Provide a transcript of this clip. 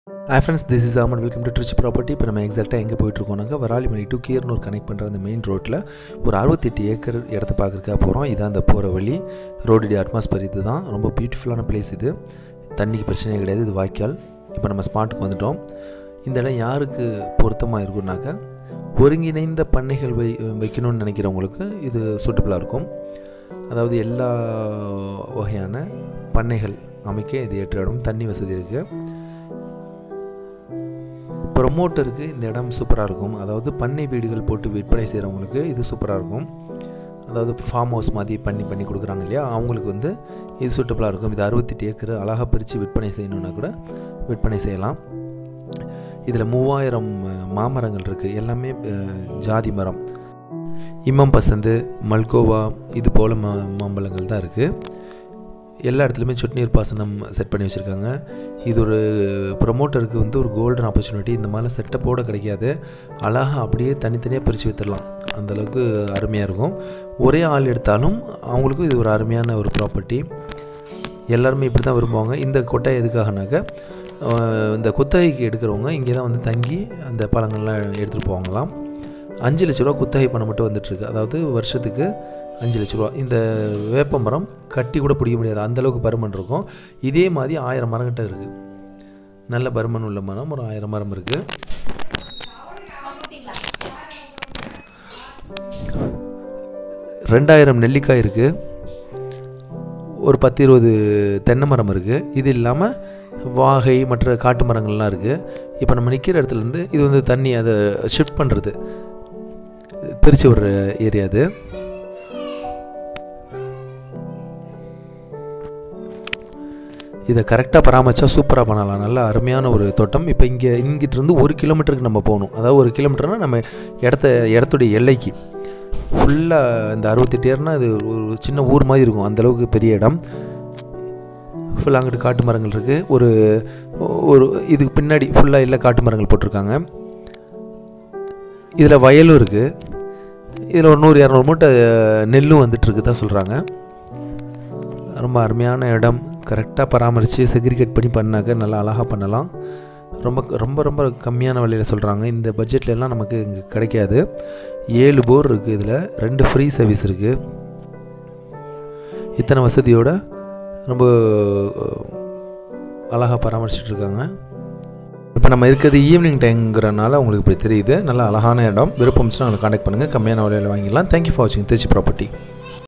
hi friends this is Aman welcome to Trich property இப்போ நம்ம எக்ஸாக்டாக எங்கே போயிட்டுருக்கோம்னாக்கா வராலிமலை டு கீரனூர் கனெக்ட் பண்ணுற அந்த மெயின் ரோட்டில் ஒரு அறுபத்தெட்டு ஏக்கர் இடத்த பார்க்குறக்கா போகிறோம் இதான் அந்த போகிற வழி ரோடு அட்மாஸ்பியர் இது தான் ரொம்ப பியூட்டிஃபுல்லான பிளேஸ் இது தண்ணிக்கு பிரச்சனையே கிடையாது இது வாய்க்கால் இப்போ நம்ம ஸ்பாட்டுக்கு வந்துட்டோம் இந்த இடம் யாருக்கு பொருத்தமாக இருக்கும்னாக்கா ஒருங்கிணைந்த பண்ணைகள் வை வைக்கணும்னு நினைக்கிறவங்களுக்கு இது சூட்டபுளாக இருக்கும் அதாவது எல்லா வகையான பண்ணைகள் அமைக்க இது ஏற்ற இடம் தண்ணி வசதி இருக்குது ப்ரொமோட்டருக்கு இந்த இடம் சூப்பராக இருக்கும் அதாவது பண்ணை வீடுகள் போட்டு விற்பனை செய்கிறவங்களுக்கு இது சூப்பராக இருக்கும் அதாவது ஃபார்ம் ஹவுஸ் மாதிரி பண்ணி பண்ணி கொடுக்குறாங்க இல்லையா அவங்களுக்கு வந்து இது சூட்டபுளாக இருக்கும் இது அறுபத்தெட்டு ஏக்கர் அழகாக பிரித்து விற்பனை செய்யணுன்னா கூட விற்பனை செய்யலாம் இதில் மூவாயிரம் மாமரங்கள் இருக்குது எல்லாமே ஜாதி மரம் இம்மம் பசந்து மல்கோவா இது போல் மா மாம்பழங்கள் தான் இருக்குது எல்லா இடத்துலையுமே சொட்டு நீர் பாசனம் செட் பண்ணி வச்சுருக்காங்க இது ஒரு ப்ரொமோட்டருக்கு வந்து ஒரு கோல்டன் ஆப்பர்ச்சுனிட்டி இந்த மாதிரிலாம் செட்டப்போடு கிடைக்காது அழகாக அப்படியே தனித்தனியாக பிரித்து வித்துடலாம் அந்தளவுக்கு அருமையாக இருக்கும் ஒரே ஆள் எடுத்தாலும் அவங்களுக்கும் இது ஒரு அருமையான ஒரு ப்ராப்பர்ட்டி எல்லாருமே இப்படி தான் விரும்புவாங்க இந்த கொட்டை எதுக்காகனாக்க இந்த குத்தகைக்கு எடுக்கிறவங்க இங்கே தான் வந்து தங்கி அந்த பழங்கள்லாம் எடுத்துகிட்டு போவாங்களாம் அஞ்சு லட்ச ரூபா குத்தகை பணம் மட்டும் வந்துட்டுருக்கு அதாவது வருஷத்துக்கு அஞ்சு லட்ச ரூபா இந்த வேப்ப மரம் கட்டி கூட பிடிக்க முடியாது அந்தளவுக்கு பருமன் இருக்கும் இதே மாதிரி ஆயிரம் மரங்கிட்ட இருக்குது நல்ல பருமன் உள்ள மரம் ஒரு ஆயிரம் மரம் இருக்குது ரெண்டாயிரம் நெல்லிக்காய் இருக்குது ஒரு பத்து இருபது தென்னை மரம் இருக்குது இது இல்லாமல் வாகை மற்ற காட்டு மரங்கள்லாம் இருக்குது இப்போ நம்ம நிற்கிற இடத்துலேருந்து இது வந்து தண்ணி அதை ஷிஃப்ட் பண்ணுறது பிரித்து விடுற ஏரியா அது இதை கரெக்டாக பராமரித்தா சூப்பராக பண்ணலாம் நல்ல அருமையான ஒரு தோட்டம் இப்போ இங்கே இங்கிட்டிருந்து ஒரு கிலோமீட்டருக்கு நம்ம போகணும் அதாவது ஒரு கிலோமீட்டர்னால் நம்ம இடத்த இடத்துடைய எல்லைக்கு ஃபுல்லாக இந்த அறுபத்தெட்டு ஏர்னால் அது ஒரு சின்ன ஊர் மாதிரி இருக்கும் அந்தளவுக்கு பெரிய இடம் ஃபுல்லாக அங்கிட்டு காட்டு மரங்கள் இருக்குது ஒரு ஒரு இதுக்கு பின்னாடி ஃபுல்லாக இல்லை காட்டு மரங்கள் போட்டிருக்காங்க இதில் வயலும் இருக்குது இதில் ஒரு நூறு இரநூறு மூட்டை நெல்லும் வந்துட்டுருக்கு தான் சொல்கிறாங்க ரொம்ப அருமையான இடம் கரெக்டாக பராமரித்து செக்ரிகேட் பண்ணி பண்ணாக்க நல்லா அழகாக பண்ணலாம் ரொம்ப ரொம்ப ரொம்ப கம்மியான விலையில் சொல்கிறாங்க இந்த பட்ஜெட்லலாம் நமக்கு இங்கே கிடைக்காது ஏழு போர் இருக்குது இதில் ரெண்டு ஃப்ரீ சர்வீஸ் இருக்குது இத்தனை வசதியோடு ரொம்ப அழகாக பராமரிச்சிட்ருக்காங்க இப்போ நம்ம இருக்கிறது ஈவினிங் டைம்ங்கிறனால உங்களுக்கு இப்படி தெரியுது நல்லா அழகான இடம் விருப்பம்ச்சுன்னா உங்களுக்கு காண்டாக்ட் பண்ணுங்கள் கம்மியான விலையில் வாங்கிடலாம் தேங்க்யூ ஃபார் வாட்சிங் திருச்சி ப்ராப்பர்ட்டி